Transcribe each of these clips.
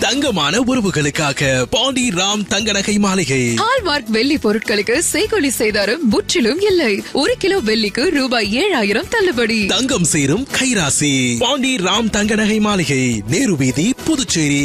தங்கமான உறவுகளுக்காக பாண்டி ராம் தங்க நகை மாளிகை ஹால்மார்க் வெள்ளி பொருட்களுக்கு செய்கொலி செய்தாரும் முற்றிலும் இல்லை ஒரு கிலோ வெள்ளிக்கு ரூபாய் ஏழாயிரம் தள்ளுபடி தங்கம் சேரும் கைராசி பாண்டி ராம் தங்க நகை மாளிகை நேரு வீதி புதுச்சேரி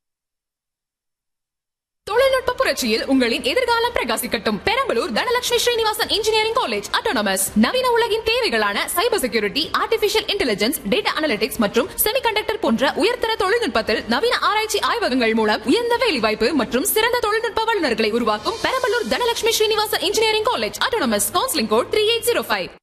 தொழில்நுட்ப புரட்சியில் உங்களின் எதிர்காலம் பிரகாசிக்கட்டும் Perambalur Dhanalakshmi Srinivasan engineering college autonomous நவீன உலகின் தேவைகளான cyber security artificial intelligence data analytics மற்றும் செமிகண்டக்டர் போன்ற உயர்தர தொழில்நுட்பத்தில் நவீன ஆராய்ச்சி ஆய்வகங்கள் மூலம் உயர்ந்த வேலைவாய்ப்பு மற்றும் சிறந்த தொழில்நுட்ப வல்லுநர்களை உருவாக்கும் Perambalur Dhanalakshmi Srinivasan engineering college autonomous counselling code three eight zero five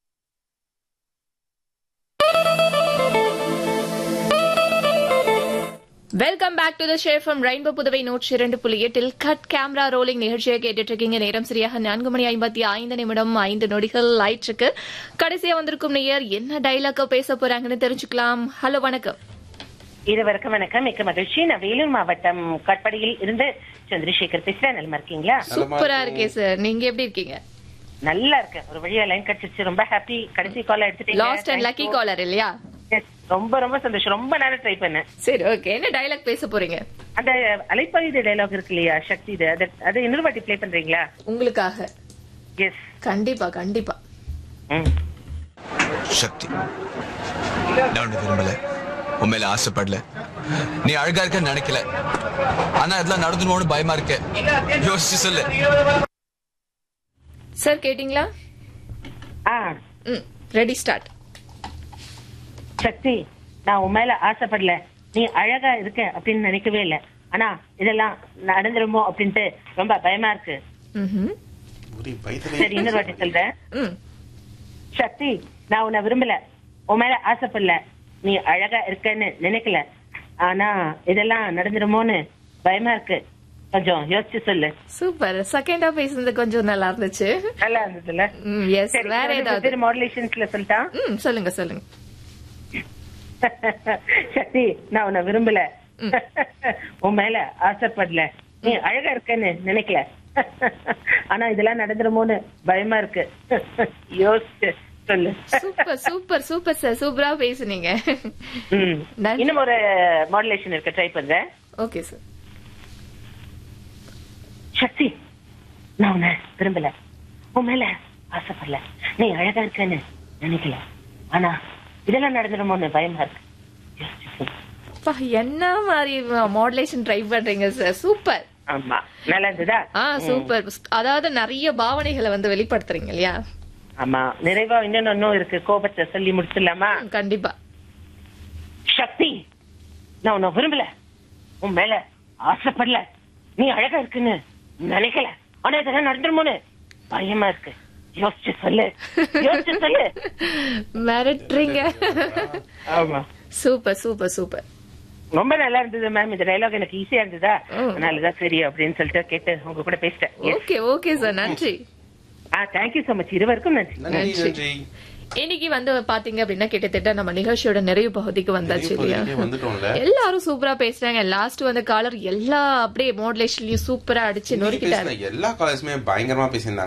welcome back to the share from Rainbow Puduvai நூற்றி இரண்டு புள்ளி எட்டில் கட் கேமரா ரோலிங் நிகழ்ச்சியை கேட்டுட்டு இருக்கீங்க நேரம் சரியாக நான்கு மணி ஐம்பத்தி ஐந்து நிமிடம் ஐந்து நொடிகள் ஆயிற்றுக்கு கடைசியா வந்திருக்கும் நேயர் என்ன டைலாக்க பேச போறாங்கன்னு தெரிஞ்சுக்கலாம் ஹலோ வணக்கம் இருவருக்கும் வணக்கம் மிக்க மகிழ்ச்சி நான் வேலூர் மாவட்டம் கட்படியில் இருந்து சந்திரசேகர் பேசுறேன் நலமா இருக்கீங்களா சூப்பரா இருக்கே சார் நீங்க எப்படி இருக்கீங்க நல்லா இருக்கேன் ஒரு வழியா லைன் கிடைச்சிருச்சு ரொம்ப ஹாப்பி கடைசி கால் எடுத்துட்டீங்க லாஸ்ட் அண்ட் லக்கி காலர் இல்லையா Yes, ரொம்ப ரொம்ப சந்தோஷம் ரொம்ப நேரம் ட்ரை பண்ணேன் சரி ஓகே என்ன டைலாக் பேச போறீங்க அந்த அலைப்பாயுத டைலாக் இருக்கு இல்லையா சக்தி இது அது அது இன்னொரு வாட்டி ப்ளே பண்றீங்களா உங்களுக்காக எஸ் கண்டிப்பா கண்டிப்பா சக்தி நான் உன்னை விரும்பல உன் மேல ஆசைப்படல நீ அழகா இருக்க நினைக்கல ஆனா இதெல்லாம் நடந்துருமோன்னு பயமா இருக்க யோசிச்சு சொல்லு சார் கேட்டிங்களா ஆ ம் ரெடி ஸ்டார்ட் சக்தி நான் உன் மேல ஆசைப்படல நீ அழகா இருக்க அப்படின்னு நினைக்கவே இல்லை ஆனா இதெல்லாம் நடந்துருமோ அப்படின்ட்டு ரொம்ப பயமா இருக்கு ம் சரி இன்னொரு வாட்டி சொல்றேன் ம் சக்தி நான் உன்னை விரும்பல உன் மேல ஆசைப்படல நீ அழகா இருக்கன்னு நினைக்கல ஆனா இதெல்லாம் நடந்துருமோன்னு பயமா இருக்கு கொஞ்சம் யோசிச்சு சொல்லு சூப்பர் செகண்டா பேசுனது கொஞ்சம் நல்லா இருந்துச்சு நல்லா இருந்ததுல ம் எஸ் சரி வேற ஏதாவது மாடுலேஷன்ஸ்ல சொல்லிட்டான் ம் சொல்லுங்க சொல்லுங்க சக்தி நான் உன்னை விரும்பல உன் மேல ஆசைப்படல நீ அழகா இருக்கன்னு நினைக்கல ஆனா இதெல்லாம் நடந்துருமோன்னு பயமா இருக்கு யோசிச்சு சொல்லு சூப்பர் சூப்பர் சூப்பர் சார் சூப்பரா பேசுனீங்க ம். நன்றி. இன்னும் ஒரு மாடுலேஷன் இருக்கு ட்ரை பண்றேன் ஓகே சார் சக்தி நான் உன்னை விரும்பல உன் மேல ஆசைப்படல நீ அழகா இருக்கன்னு நினைக்கல ஆனா இதெல்லாம் நடந்துடுமோன்னு பயமா இருக்கு யோசிச்சு சொல்லு. அப்பா, என்ன மாதிரி மாடுலேஷன் ட்ரை பண்றீங்க சார் சூப்பர் ஆமா நல்லா இருந்ததா ஆ சூப்பர் அதாவது நிறைய பாவனைகளை வந்து வெளிப்படுத்துறீங்க இல்லையா ஆமா நிறைவா இன்னொன்னு ஒன்னும் இருக்கு கோபத்தை சொல்லி முடிச்சிடலாமா ம், கண்டிப்பா சக்தி நான் உன்னை விரும்பல உன் மேல ஆசைப்படல நீ அழகா இருக்குன்னு நினைக்கல ஆனா இதெல்லாம் நடந்துருமோன்னு பயமா இருக்கு யோசிச்சு சொல்லு யோசிச்சு சொல்லு மிரட்டுறீங்க ஆமா சூப்பர் சூப்பர் சூப்பர் ரொம்ப நல்லா இருந்தது மேம் இந்த டைலாக் எனக்கு ஈஸியா இருந்ததா ம். அதனாலதான் சரி அப்படின்னு சொல்லிட்டு கேட்டு உங்க கூட பேசிட்டேன் Yes. ஓகே ஓகே சார் நன்றி ஆ தேங்க்யூ சோ மச் இருவருக்கும் நன்றி நன்றி நன்றி இன்னைக்கு வந்து பாத்தீங்க அப்படின்னா கிட்டத்தட்ட நம்ம நிகழ்ச்சியோட நிறைவு பகுதிக்கு வந்தாச்சு நிறைவு இல்லையா பகுதிக்கே வந்துட்டோம்ல. எல்லாரும் சூப்பரா பேசுறாங்க லாஸ்ட் வந்து காலர் எல்லா அப்படியே மாடுலேஷன்லயும் சூப்பரா அடிச்சு இன்னைக்கு நொறுக்கிட்டாரு பேசின எல்லா காலேஜுமே பயங்கரமா பேசியிருந்தாங்க